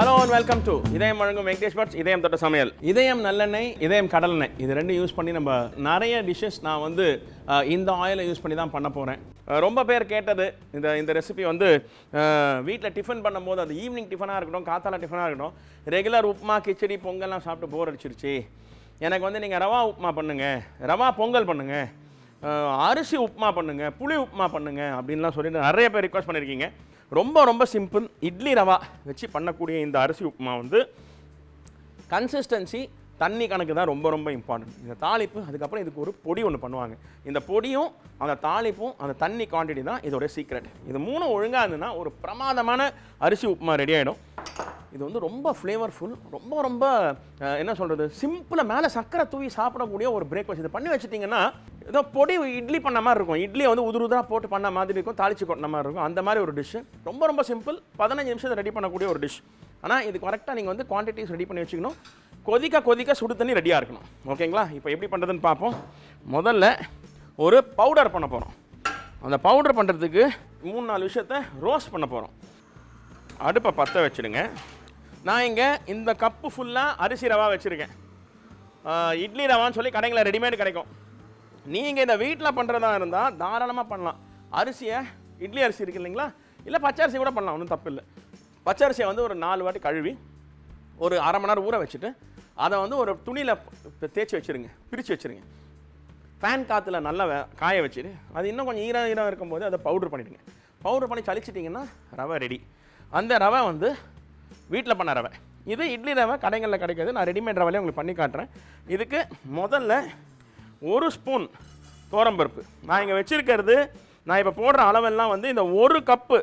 Hello and welcome to இதயம் வழங்கும் Venkatesh puts இதயம் தொட்ட சமையல் இதயம் நல்லெண்ணெய் இதயம் கடலெண்ணெய் இது ரெண்டும் யூஸ் பண்ணி நம்ம நிறைய டிஷ்ஷஸ் நான் வந்து அஹ், இந்த ஆயிலை யூஸ் பண்ணி தான் பண்ண போகிறேன் ரொம்ப பேர் கேட்டது இந்த இந்த ரெசிபி வந்து வீட்டில் டிஃபன் பண்ணும்போது அது ஈவினிங் டிஃபனாக இருக்கட்டும் காத்தால டிஃபனாக இருக்கட்டும் ரெகுலர் உப்புமா கிச்சடி பொங்கல்லாம் சாப்பிட்டு போர் அடிச்சிருச்சு எனக்கு வந்து நீங்கள் ரவா உப்புமா பண்ணுங்கள் ரவா பொங்கல் பண்ணுங்கள் அஹ், அரிசி உப்புமா பண்ணுங்க புளி உப்புமா பண்ணுங்க அப்படின்லாம் சொல்லிட்டு நிறைய பேர் ரிக்வஸ்ட் பண்ணியிருக்கீங்க ரொம்ப ரொம்ப சிம்பிள் இட்லி ரவா வச்சு பண்ணக்கூடிய இந்த அரிசி உப்புமா வந்து கன்சிஸ்டன்சி தண்ணி கணக்கு தான் ரொம்ப ரொம்ப இம்பார்ட்டன்ட் இந்த தாளிப்பு அதுக்கப்புறம் இதுக்கு ஒரு பொடி ஒன்று பண்ணுவாங்க இந்த பொடியும் அந்த தாளிப்பும் அந்த தண்ணி குவான்டிட்டி தான் இதோட சீக்ரெட் இது மூணும் ஒழுங்காக இருந்ததுன்னா ஒரு பிரமாதமான அரிசி உப்புமா ரெடி ஆகிடும் இது வந்து ரொம்ப ஃப்ளேவர்ஃபுல் ரொம்ப ரொம்ப அஹ், என்ன சொல்கிறது சிம்பிளாக மேலே சக்கரை தூவி சாப்பிடக்கூடிய ஒரு பிரேக்ஃபாஸ்ட் இது பண்ணி வச்சுட்டிங்கன்னா ஏதோ பொடி இட்லி பண்ண மாதிரி இருக்கும் இட்லியை வந்து உதுரு உதுரா போட்டு பண்ண மாதிரி இருக்கும் தாளிச்சு கொட்டின மாதிரி இருக்கும் அந்த மாதிரி ஒரு டிஷ்ஷு ரொம்ப ரொம்ப சிம்பிள் பதினஞ்சு நிமிஷத்தை ரெடி பண்ணக்கூடிய ஒரு டிஷ் ஆனால் இது கரெக்டாக நீங்கள் வந்து குவான்டிட்டிஸ் ரெடி பண்ணி வச்சுக்கணும் கொதிக்க கொதிக்க சுடு தண்ணி ரெடியாக இருக்கணும் ஓகேங்களா இப்போ எப்படி பண்ணுறதுன்னு பார்ப்போம் முதல்ல ஒரு பவுடர் பண்ண போகிறோம் அந்த பவுடர் பண்ணுறதுக்கு மூணு நாலு விஷயத்த ரோஸ்ட் பண்ண போகிறோம் அடுப்பை பற்ற வச்சுடுங்க நான் இங்கே இந்த கப்பு ஃபுல்லாக அரிசி ரவா வச்சுருக்கேன் ஆஹ் இட்லி ரவான்னு சொல்லி கடைங்களில் ரெடிமேட் கிடைக்கும் நீங்கள் இந்த வீட்டில் பண்ணுறதா இருந்தால் தாராளமாக பண்ணலாம் அரிசியை இட்லி அரிசி இருக்கு இல்லைங்களா இல்லை பச்சை அரிசி கூட பண்ணலாம் ஒன்றும் தப்பு இல்லை பச்சை அரிசியை வந்து ஒரு நாலு வாட்டி கழுவி ஒரு அரை மணி நேரம் ஊற வச்சுட்டு அதை வந்து ஒரு துணியில் தேய்ச்சி வச்சுருங்க பிரித்து வச்சுருங்க ஃபேன் காற்றுல நல்லா வே- காய வச்சுட்டு அது இன்னும் கொஞ்சம் ஈரம் ஈரம் இருக்கும்போது அதை பவுடர் பண்ணிவிடுங்க பவுடர் பண்ணி சலிச்சிட்டிங்கன்னா ரவை ரெடி அந்த ரவை வந்து வீட்டில் பண்ண ரவை இது இட்லி ரவை கடைகளில் கிடைக்காது நான் ரெடிமேட் ரவையிலே உங்களுக்கு பண்ணி காட்டுறேன் இதுக்கு முதல்ல ஒரு ஸ்பூன் தோரம்பருப்பு நான் இங்கே வச்சுருக்கிறது நான் இப்போ போடுற அளவெல்லாம் வந்து இந்த ஒரு கப்பு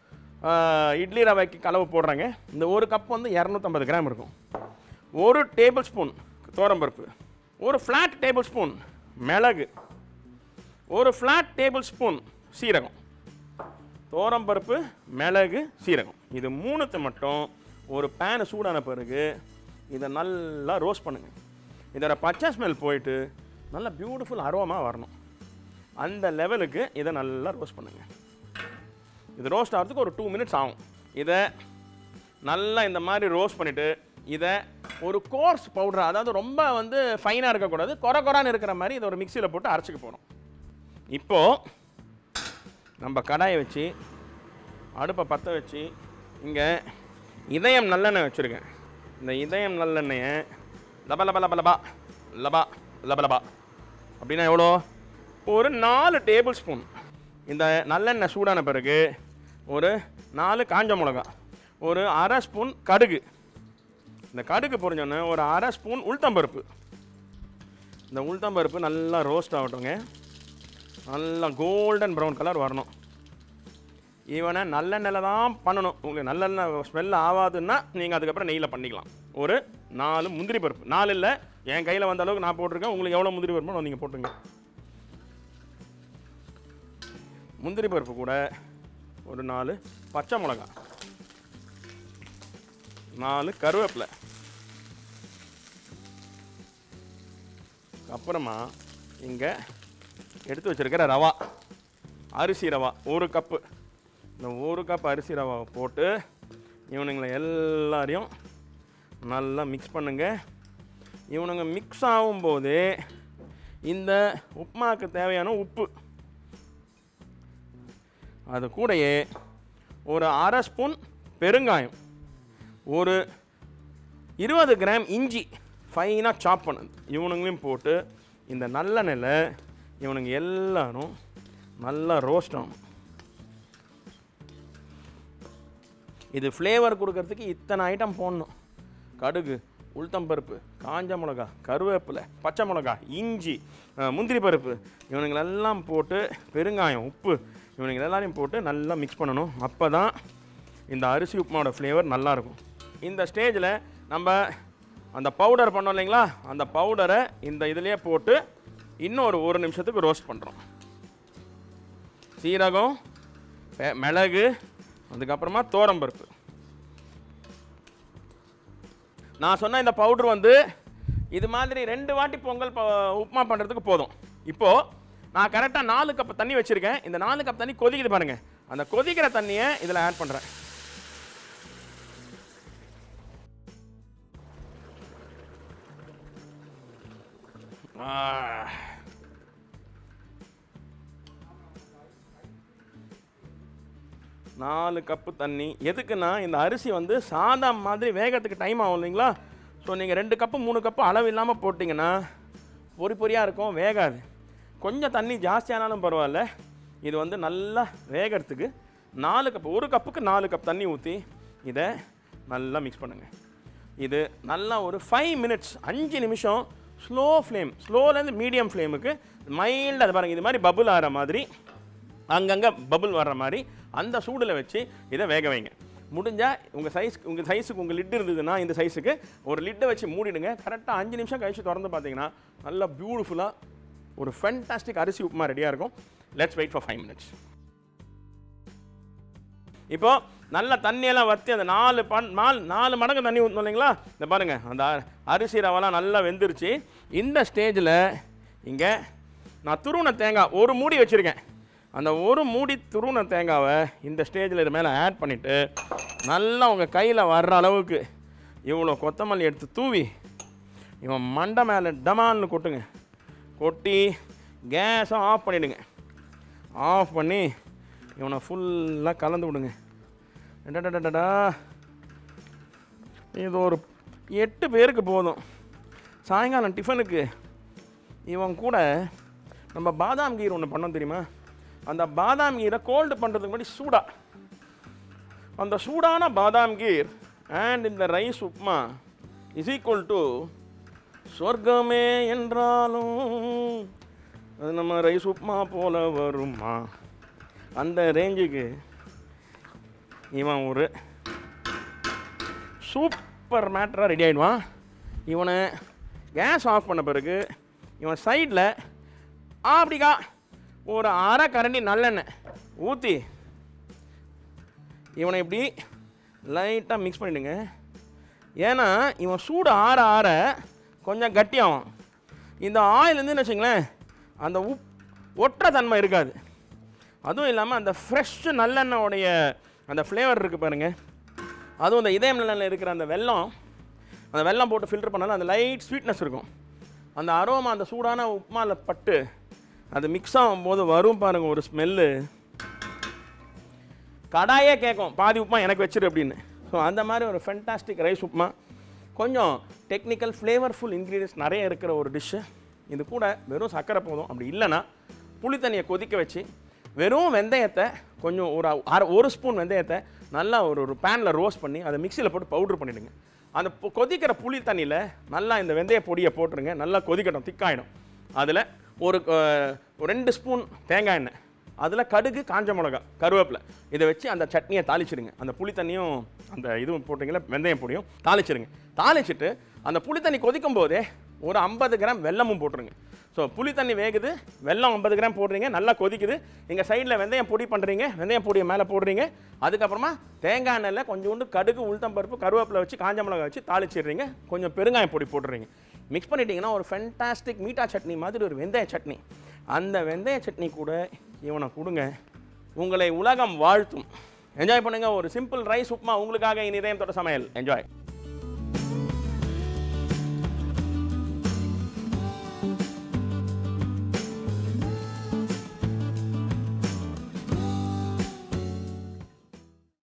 இட்லி ரவைக்கு கலவு போடுறேங்க இந்த ஒரு கப் வந்து இரநூத்தம்பது கிராம் இருக்கும் ஒரு டேபிள் ஸ்பூன் தோரம்பருப்பு ஒரு ஃப்ளாட் டேபிள் ஸ்பூன் மிளகு ஒரு ஃப்ளாட் டேபிள் ஸ்பூன் சீரகம் தோரம்பருப்பு மிளகு சீரகம் இது மூணுத்தை மட்டும் ஒரு பேனை சூடான பிறகு இதை நல்லா ரோஸ்ட் பண்ணுங்கள் இதோட பச்சை ஸ்மெல் போயிட்டு நல்ல பியூட்டிஃபுல் அரோமா வரணும் அந்த லெவலுக்கு இதை நல்லா ரோஸ்ட் பண்ணுங்கள் இது ரோஸ்ட் ஆகிறதுக்கு ஒரு டூ மினிட்ஸ் ஆகும் இதை நல்லா இந்த மாதிரி ரோஸ்ட் பண்ணிவிட்டு இதை ஒரு கோர்ஸ் பவுடர் அதாவது ரொம்ப வந்து ஃபைனாக இருக்கக்கூடாது குறை குறான்னு இருக்கிற மாதிரி இதை ஒரு மிக்சியில் போட்டு அரைச்சிக்க போகிறோம் இப்போது நம்ம கடாயை வச்சு அடுப்பை பற்ற வச்சு இங்கே இதயம் நல்லெண்ணெய் வச்சுருக்கேன் இந்த இதயம் நல்லெண்ணெயை லப லப லப லபா லபா லப லபா அப்படின்னா எவ்வளோ ஒரு நாலு டேபிள் ஸ்பூன் இந்த நல்லெண்ணெய் சூடான பிறகு ஒரு நாலு காஞ்ச மிளகா ஒரு அரை ஸ்பூன் கடுகு இந்த கடுகு பொரிஞ்சோன்னே ஒரு அரை ஸ்பூன் உளுத்தம்பருப்பு இந்த உளுத்தம்பருப்பு நல்லா ரோஸ்ட் ஆகட்டுங்க நல்லா கோல்டன் ப்ரௌன் கலர் வரணும் ஈவனை நல்லெண்ணெயில் தான் பண்ணணும் உங்களுக்கு நல்லெண்ணெய் ஸ்மெல் ஆகாதுன்னா நீங்கள் அதுக்கப்புறம் நெய்யில் பண்ணிக்கலாம் ஒரு நாலு முந்திரி பருப்பு நாலு இல்லை என் கையில் வந்த அளவுக்கு நான் போட்டிருக்கேன் உங்களுக்கு எவ்வளோ முந்திரி பருப்புனோ நீங்கள் போட்டுங்க முந்திரி பருப்பு கூட ஒரு நாலு பச்சை மிளகா நாலு கருவேப்பிலை அப்புறமா இங்கே எடுத்து வச்சிருக்கிற ரவா அரிசி ரவா ஒரு கப்பு இந்த ஒரு கப் அரிசி ரவாவை போட்டு இவனுங்களை எல்லாரையும் நல்லா மிக்ஸ் பண்ணுங்க இவனுங்க மிக்ஸ் ஆகும்போது இந்த உப்புமாவுக்கு தேவையான உப்பு அது கூடயே ஒரு அரை ஸ்பூன் பெருங்காயம் ஒரு இருபது கிராம் இஞ்சி ஃபைனாக சாப் பண்ணது இவனுங்களையும் போட்டு இந்த நல்லெண்ணெயில் இவனுங்க எல்லாரும் நல்லா ரோஸ்ட் ஆகணும் இது ஃப்ளேவர் கொடுக்கறதுக்கு இத்தனை ஐட்டம் போடணும் கடுகு உளுத்தம்பருப்பு காஞ்ச மிளகா கருவேப்பிலை பச்சை மிளகா இஞ்சி அஹ், முந்திரி பருப்பு இவனுங்களெல்லாம் போட்டு பெருங்காயம் உப்பு இவனுங்க எல்லாரையும் போட்டு நல்லா மிக்ஸ் பண்ணணும் அப்போ தான் இந்த அரிசி உப்புமாவோட ஃப்ளேவர் நல்லாயிருக்கும் இந்த ஸ்டேஜில் நம்ம அந்த பவுடர் பண்ணோம் இல்லைங்களா அந்த பவுடரை இந்த இதுலேயே போட்டு இன்னொரு ஒரு நிமிஷத்துக்கு ரோஸ்ட் பண்ணுறோம் சீரகம் பெ- மிளகு அதுக்கப்புறமா தோரம்பருப்பு நான் சொன்ன இந்த பவுடர் வந்து இது மாதிரி ரெண்டு வாட்டி பொங்கல் ப- உப்புமா பண்ணுறதுக்கு போதும் இப்போது நான் கரெக்டாக நாலு கப் தண்ணி வச்சுருக்கேன் இந்த நாலு கப் தண்ணி கொதிக்குது பாருங்கள் அந்த கொதிக்கிற தண்ணியை இதில் ஆட் பண்ணுறேன் நாலு கப்பு தண்ணி எதுக்குன்னா இந்த அரிசி வந்து சாதா மாதிரி வேகத்துக்கு டைம் ஆகும் இல்லைங்களா ஸோ நீங்கள் ரெண்டு கப்பு மூணு கப்பு அளவு இல்லாமல் போட்டிங்கன்னா பொறி பொரியாக இருக்கும் வேகாது கொஞ்சம் தண்ணி ஜாஸ்தியானாலும் பரவாயில்ல இது வந்து நல்லா வேகறதுக்கு நாலு கப்பு ஒரு கப்புக்கு நாலு கப் தண்ணி ஊற்றி இதை நல்லா மிக்ஸ் பண்ணுங்கள் இது நல்லா ஒரு ஃபைவ் மினிட்ஸ் அஞ்சு நிமிஷம் ஸ்லோ ஃப்ளேம் ஸ்லோலேருந்து மீடியம் ஃப்ளேமுக்கு மைல்டு அது பாருங்கள் இது மாதிரி பபுள் ஆகிற மாதிரி அங்கங்கே பபுள் வர்ற மாதிரி அந்த சூடில் வச்சு இதை வேக வைங்க முடிஞ்சால் உங்கள் சைஸ் உங்கள் சைஸுக்கு உங்கள் லிட் இருந்ததுன்னா இந்த சைஸுக்கு ஒரு லிட்டை வச்சு மூடிடுங்க கரெக்டாக அஞ்சு நிமிஷம் கழிச்சு திறந்து பார்த்தீங்கன்னா நல்லா பியூட்டிஃபுல்லாக ஒரு ஃபென்டாஸ்டிக் அரிசி உப்புமா ரெடியாக இருக்கும் let's wait for five minutes இப்போ நல்ல தண்ணியெல்லாம் வற்றி அந்த நாலு பன் நாலு நாலு மடங்கு தண்ணி ஊற்றணும் இல்லைங்களா இந்த பாருங்க அந்த அ- அரிசி ரவெல்லாம் நல்லா வெந்துருச்சு இந்த ஸ்டேஜில் இங்கே நான் துருவன தேங்காய் ஒரு மூடி வச்சுருக்கேன் அந்த ஒரு மூடி துருவன தேங்காவை இந்த ஸ்டேஜில் இது மேலே ஆட் பண்ணிவிட்டு நல்லா உங்கள் கையில் வர்ற அளவுக்கு இவ்வளோ கொத்தமல்லி எடுத்து தூவி இவன் மண்டை மேலே டமால்னு கொட்டுங்க கொட்டி கேஸை ஆஃப் பண்ணிவிடுங்க ஆஃப் பண்ணி இவனை ஃபுல்லாக கலந்து விடுங்க டடடடடா. இது ஒரு எட்டு பேருக்கு போதும் சாயங்காலம் டிஃபனுக்கு இவன் கூட நம்ம பாதாம் கீர் ஒன்று பண்ணோம் தெரியுமா அந்த பாதாம் கீரை கோல்டு பண்ணுறதுக்கு முன்னாடி சூடா அந்த சூடான பாதாம் கீர் அண்ட் இந்த rice upma is equal to சொர்க்கமே என்றாலும் அது நம்ம ரைஸ் உப்மா போல வருமா அந்த ரேஞ்சுக்கு இவன் ஒரு சூப்பர் மேட்டராக ரெடி ஆகிடுவான் இவனை கேஸ் ஆஃப் பண்ண பிறகு இவன் சைடில் அப்படிக்கா ஒரு அரை கரண்டி நல்லெண்ணெய் ஊற்றி இவனை இப்படி லைட்டாக மிக்ஸ் பண்ணிடுங்க ஏன்னா இவன் சூடு ஆற ஆற கொஞ்சம் கட்டியாகும் இந்த ஆயில் இருந்துன்னு வச்சுங்களேன் அந்த உப் ஒற்றை தன்மை இருக்காது அதுவும் இல்லாமல் அந்த ஃப்ரெஷ் நல்லெண்ணெயோடைய அந்த ஃப்ளேவர் இருக்குது பாருங்கள் அதுவும் அந்த இதயம் நல்லெண்ணெய் இருக்கிற அந்த வெல்லம் அந்த வெல்லம் போட்டு ஃபில்டர் பண்ணாலும் அந்த லைட் ஸ்வீட்னஸ் இருக்கும் அந்த அரோமா அந்த சூடான உப்புமாவில் பட்டு அது மிக்ஸ் ஆகும்போது வரும் பாருங்க ஒரு ஸ்மெல்லு கடாயே கேட்கும் பாதி உப்புமா எனக்கு வச்சிரு அப்படின்னு ஸோ அந்த மாதிரி ஒரு ஃபென்டாஸ்டிக் ரைஸ் உப்புமா கொஞ்சம் டெக்னிக்கல் ஃப்ளேவர்ஃபுல் இன்க்ரீடியன்ஸ் நிறைய இருக்கிற ஒரு டிஷ்ஷு இது கூட வெறும் சர்க்கரை போதும் அப்படி இல்லைன்னா புளி தண்ணியை கொதிக்க வச்சு வெறும் வெந்தயத்தை கொஞ்சம் ஒரு அரை ஒரு ஸ்பூன் வெந்தயத்தை நல்லா ஒரு ஒரு பேனில் ரோஸ்ட் பண்ணி அதை மிக்சியில் போட்டு பவுட்ரு பண்ணிவிடுங்க அந்த பொ- கொதிக்கிற புளி தண்ணியில் நல்லா இந்த வெந்தய பொடியை போட்டுருங்க நல்லா கொதிக்கட்டும் திக்காயிடும் அதில் ஒரு அஹ், ஒரு ரெண்டு ஸ்பூன் தேங்காய் எண்ணெய் அதில் கடுகு காஞ்ச மிளகா கருவேப்பிலை இதை வச்சு அந்த சட்னியை தாளிச்சிடுங்க அந்த புளி தண்ணியும் அந்த இதுவும் போட்டிங்களா வெந்தயம் பொடியும் தாளிச்சிடுங்க தாளிச்சிட்டு அந்த புளி தண்ணி கொதிக்கும் போதே ஒரு ஐம்பது கிராம் வெல்லமும் போட்டுருங்க ஸோ புளி தண்ணி வேகுது வெல்லம் ஐம்பது கிராம் போடுறீங்க நல்லா கொதிக்குது இங்கே சைடில் வெந்தயம் பொடி பண்ணுறீங்க வெந்தயம் பொடியை மேலே போடுறீங்க அதுக்கப்புறமா தேங்காய் எண்ணெயில் கொஞ்சோண்டு கடுகு உளுத்தம்பருப்பு கருவேப்பிலை வச்சு காஞ்ச மிளகா வச்சு தாளிச்சிடுறீங்க கொஞ்சம் பெருங்காயம் பொடி போட்டுறீங்க மிக்ஸ் பண்ணிட்டீங்கன்னா ஒரு ஃபென்டாஸ்டிக் மீட்டா சட்னி மாதிரி ஒரு வெந்தய சட்னி அந்த வெந்தய சட்னி கூட இவனை கொடுங்க உங்களை உலகம் வாழ்த்தும் என்ஜாய் பண்ணுங்க ஒரு சிம்பிள் ரைஸ் உப்மா உங்களுக்காக இனி இதயம் தொட்ட சமையல் என்ஜாய்